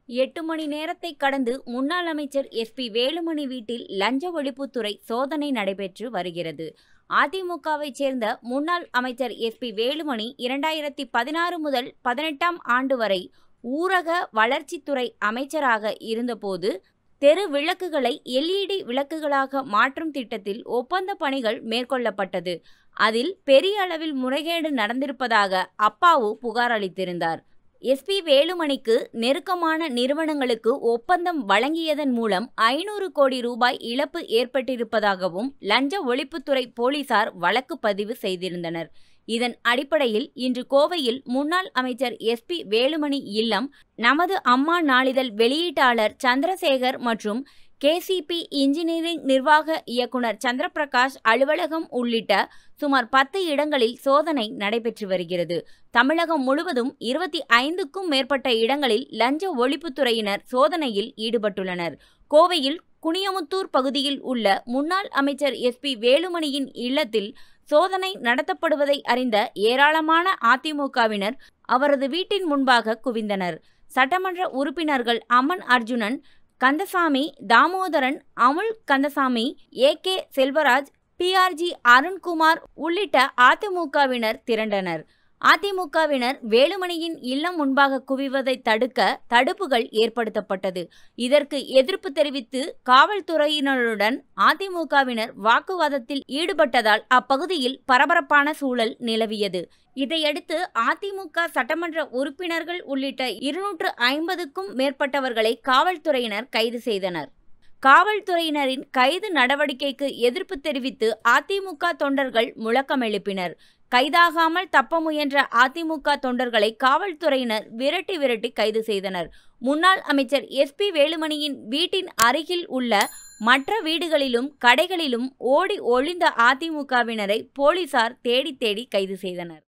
எட்டு மணி நேரத்தை கடந்து முன்னாள் அமைச்சர் எஸ் பி வேலுமணி வீட்டில் லஞ்ச ஒழிப்புத்துறை சோதனை நடைபெற்று வருகிறது அதிமுகவைச் சேர்ந்த முன்னாள் அமைச்சர் எஸ் பி வேலுமணி இரண்டாயிரத்தி பதினாறு முதல் பதினெட்டாம் ஆண்டு வரை ஊரக வளர்ச்சித்துறை அமைச்சராக இருந்தபோது தெரு விளக்குகளை எல்இடி விளக்குகளாக மாற்றும் திட்டத்தில் ஒப்பந்த பணிகள் மேற்கொள்ளப்பட்டது அதில் பெரிய அளவில் முறைகேடு நடந்திருப்பதாக அப்பாவு புகார் அளித்திருந்தார் எஸ்பி வேலுமணிக்கு நெருக்கமான நிறுவனங்களுக்கு ஒப்பந்தம் வழங்கியதன் மூலம் ஐநூறு கோடி ரூபாய் இழப்பு ஏற்பட்டிருப்பதாகவும் லஞ்ச ஒழிப்புத்துறை போலீசார் வழக்கு பதிவு செய்திருந்தனர் இதன் அடிப்படையில் இன்று கோவையில் முன்னாள் அமைச்சர் எஸ்பி வேலுமணி இல்லம் நமது அம்மா நாளிதழ் வெளியீட்டாளர் சந்திரசேகர் மற்றும் கேசிபி இன்ஜினியரிங் நிர்வாக இயக்குனர் சந்திரபிரகாஷ் அலுவலகம் உள்ளிட்ட சுமார் பத்து இடங்களில் சோதனை நடைபெற்று வருகிறது தமிழகம் முழுவதும் இருபத்தி ஐந்துக்கும் மேற்பட்ட இடங்களில் லஞ்ச ஒழிப்புத்துறையினர் சோதனையில் ஈடுபட்டுள்ளனர் கோவையில் குனியமுத்தூர் பகுதியில் உள்ள முன்னாள் அமைச்சர் எஸ்பி வேலுமணியின் இல்லத்தில் சோதனை நடத்தப்படுவதை அறிந்த ஏராளமான அதிமுகவினர் அவரது வீட்டின் முன்பாக குவிந்தனர் சட்டமன்ற உறுப்பினர்கள் Aman Arjunan Kandasamy Damodaran Amul Kandasamy A K Selvaraj PRG Arunkumar உள்ளிட்ட அதிமுகவினர் திரண்டனர் அதிமுகவினர் வேலுமணியின் இல்லம் முன்பாக குவிவதை தடுக்க தடுப்புகள் ஏற்படுத்தப்பட்டது இதற்கு எதிர்ப்பு தெரிவித்து காவல்துறையினருடன் அதிமுகவினர் வாக்குவாதத்தில் ஈடுபட்டதால் அப்பகுதியில் பரபரப்பான சூழல் நிலவியது இதையடுத்து அதிமுக சட்டமன்ற உறுப்பினர்கள் உள்ளிட்ட இருநூற்று ஐம்பதுக்கும் மேற்பட்டவர்களை காவல்துறையினர் கைது செய்தனர் காவல்துறையினரின் கைது நடவடிக்கைக்கு எதிர்ப்பு தெரிவித்து அதிமுக தொண்டர்கள் முழக்கம் எழுப்பினர் கைதாகாமல் தப்ப முயன்ற அதிமுக தொண்டர்களை காவல்துறையினர் விரட்டி விரட்டி கைது செய்தனர் முன்னாள் அமைச்சர் எஸ் பி வேலுமணியின் வீட்டின் அருகில் உள்ள மற்ற வீடுகளிலும் கடைகளிலும் ஓடி ஒளிந்த அதிமுகவினரை போலீசார் தேடி தேடி கைது செய்தனர்